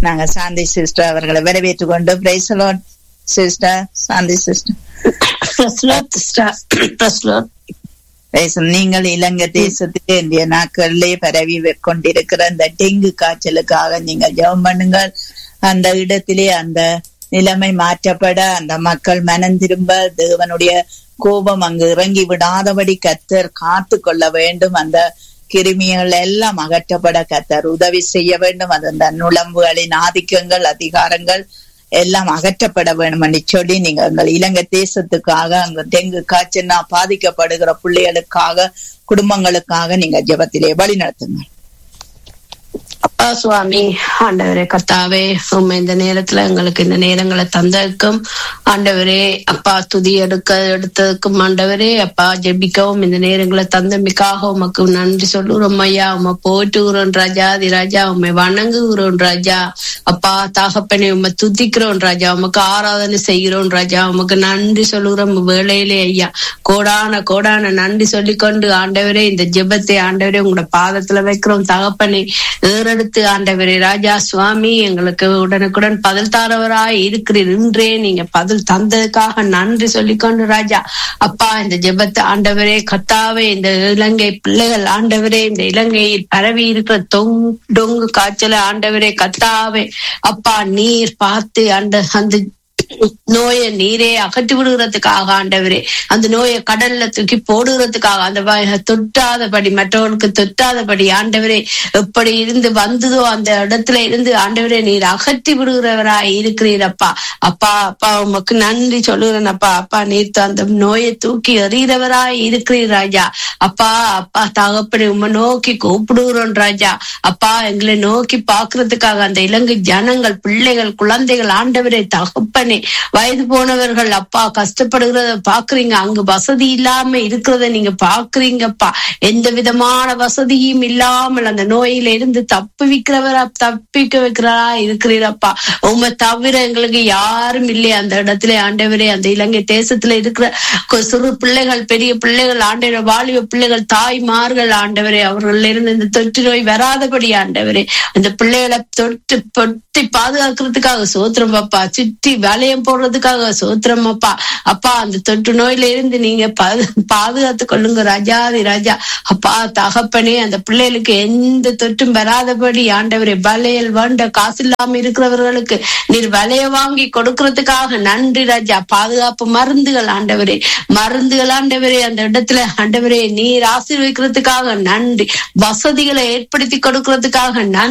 நாங்க சாந்தி சிஸ்டர் அவர்களை வரவேற்றுக் கொண்டு பிரைசலோன் சிஸ்டர் சாந்தி சிஸ்டர் நீங்கள் இலங்கை தேசத்திலே இந்திய நாட்களிலே பரவி கொண்டிருக்கிற இந்த டெங்கு காய்ச்சலுக்காக நீங்கள் ஜெபம் பண்ணுங்கள் அந்த இடத்திலே அந்த நிலைமை மாற்றப்பட அந்த மக்கள் மனம் திரும்ப தேவனுடைய கோபம் அங்கு இறங்கி விடாதபடி கத்தர் காத்து கொள்ள வேண்டும் அந்த கிருமிகள் எல்லாம் அகற்றப்பட கத்தர் உதவி செய்ய வேண்டும் அது அந்த நுழம்புகளின் ஆதிக்கங்கள் அதிகாரங்கள் எல்லாம் அகற்றப்பட வேண்டும் என்று சொல்லி நீங்க எங்கள் இலங்கை தேசத்துக்காக அங்க டெங்கு காய்ச்சல்னா பாதிக்கப்படுகிற பிள்ளைகளுக்காக குடும்பங்களுக்காக நீங்க ஜெபத்திலே வழி நடத்துங்க அப்பா சுவாமி ஆண்டவரே கத்தாவே உண்மை இந்த நேரத்துல எங்களுக்கு இந்த நேரங்களை தந்ததுக்கும் ஆண்டவரே அப்பா துதி எடுக்க எடுத்ததுக்கும் ஆண்டவரே அப்பா ஜெபிக்கவும் இந்த நேரங்களை தந்தமைக்காக உமக்கு நன்றி சொல்லுறோம் ஐயா உமை போட்டுகிறோம் ராஜா தி ராஜா உண்மை வணங்குகிறோம் ராஜா அப்பா தாகப்பனை உண்மை துதிக்கிறோம் ராஜா உமக்கு ஆராதனை செய்கிறோம் ராஜா உமக்கு நன்றி சொல்லுகிறோம் வேளையிலே ஐயா கோடான கோடான நன்றி சொல்லிக்கொண்டு ஆண்டவரே இந்த ஜெபத்தை ஆண்டவரே உங்களோட பாதத்துல வைக்கிறோம் தகப்பனை ஏறெடுத்து ஆண்டவரே ராஜா சுவாமி எங்களுக்கு உடனுக்குடன் பதில் தாரவராய் இருக்கிறீர் இன்றே நீங்க பதில் தந்ததுக்காக நன்றி சொல்லிக்கொண்டு ராஜா அப்பா இந்த ஜெபத்தை ஆண்டவரே கத்தாவே இந்த இலங்கை பிள்ளைகள் ஆண்டவரே இந்த இலங்கையில் பரவி இருக்கிற தொங் டொங்கு காய்ச்சல ஆண்டவரே கத்தாவே அப்பா நீர் பார்த்து அந்த அந்த நோயை நீரே அகற்றி விடுகிறதுக்காக ஆண்டவரே அந்த நோயை கடல்ல தூக்கி போடுகிறதுக்காக அந்த தொட்டாதபடி மற்றவனுக்கு தொட்டாதபடி ஆண்டவரே எப்படி இருந்து வந்ததோ அந்த இடத்துல இருந்து ஆண்டவரே நீர் அகற்றி விடுகிறவராய் இருக்கிறீரப்பா அப்பா அப்பா உமக்கு நன்றி சொல்லுகிறேன் அப்பா அப்பா நீர் அந்த நோயை தூக்கி எறிகிறவராய் இருக்கிறீர் ராஜா அப்பா அப்பா தகப்படி உண்மை நோக்கி கூப்பிடுகிறோம் ராஜா அப்பா எங்களை நோக்கி பாக்குறதுக்காக அந்த இலங்கை ஜனங்கள் பிள்ளைகள் குழந்தைகள் ஆண்டவரே தகப்பனே வயது போனவர்கள் அப்பா கஷ்டப்படுகிறத பாக்குறீங்க அங்கு வசதி இல்லாம இருக்கிறத நீங்க பாக்குறீங்கப்பா எந்த விதமான வசதியும் இல்லாமல் அந்த நோயில இருந்து தப்பு வைக்கிறவரா தப்பிக்க வைக்கிறா இருக்கிறீரப்பா உண்மை தவிர எங்களுக்கு யாரும் இல்லையே அந்த இடத்துல ஆண்டவரே அந்த இலங்கை தேசத்துல இருக்கிற சிறு பிள்ளைகள் பெரிய பிள்ளைகள் ஆண்டவரை வாலிப பிள்ளைகள் தாய்மார்கள் ஆண்டவரே அவர்கள் இருந்து இந்த தொற்று நோய் வராதபடி ஆண்டவரே அந்த பிள்ளைகளை தொட்டு பொட்டி பாதுகாக்கிறதுக்காக சோத்திரம் பாப்பா சுற்றி வளையம் போடுறதுக்காக சோத்திரம் அப்பா அப்பா அந்த தொற்று நோயில இருந்து நீங்க பாதுகாத்து கொள்ளுங்க ராஜாதி ராஜா அப்பா தகப்பனே அந்த பிள்ளைகளுக்கு எந்த தொற்றும் வராதபடி ஆண்டவரே வளையல் வேண்ட காசு இல்லாம இருக்கிறவர்களுக்கு நீர் வளைய வாங்கி கொடுக்கறதுக்காக நன்றி ராஜா பாதுகாப்பு மருந்துகள் ஆண்டவரே மருந்துகள் ஆண்டவரே அந்த இடத்துல ஆண்டவரே நீர் ஆசீர்வதிக்கிறதுக்காக நன்றி வசதிகளை ஏற்படுத்தி கொடுக்கறதுக்காக நன்றி